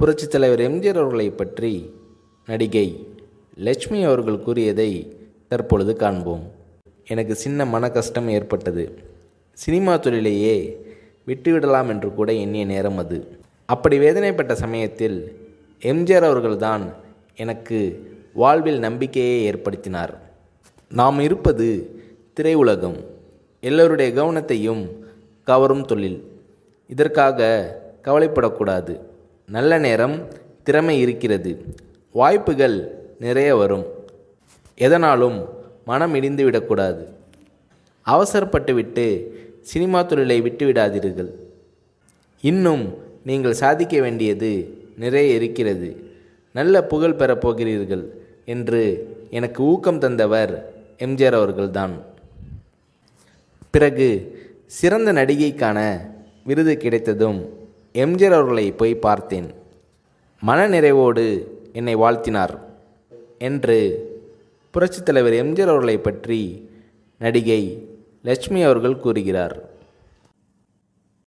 புரட்சித் தலைவர் எம்ஜிஆர் அவர்களை பற்றி நடிகை லட்சுமி அவர்கள் கூறியதை தற்பொழுது காண்போம் எனக்கு சின்ன மன கஷ்டம் ஏற்பட்டது சினிமா தொழிலையே விட்டுவிடலாம் என்று கூட எண்ணிய நேரம் அது அப்படி வேதனைப்பட்ட சமயத்தில் எம்ஜிஆர் அவர்கள்தான் எனக்கு வாழ்வில் நம்பிக்கையை ஏற்படுத்தினார் நாம் இருப்பது திரையுலகம் எல்லோருடைய கவனத்தையும் கவரும் தொழில் இதற்காக கவலைப்படக்கூடாது நல்ல நேரம் திறமை இருக்கிறது வாய்ப்புகள் நிறைய வரும் எதனாலும் மனம் இடிந்து விடக்கூடாது அவசரப்பட்டு விட்டு சினிமா தொழிலை விட்டு விடாதீர்கள் இன்னும் நீங்கள் சாதிக்க வேண்டியது நிறைய இருக்கிறது நல்ல புகழ் பெறப் போகிறீர்கள் என்று எனக்கு ஊக்கம் தந்தவர் எம்ஜிஆர் அவர்கள்தான் பிறகு சிறந்த நடிகைக்கான விருது கிடைத்ததும் எம்ஜிஆர் அவர்களை போய் பார்த்தேன் மனநிறைவோடு என்னை வாழ்த்தினார் என்று புரட்சித் தலைவர் எம்ஜிஆர் அவர்களை பற்றி நடிகை லட்சுமி அவர்கள் கூறுகிறார்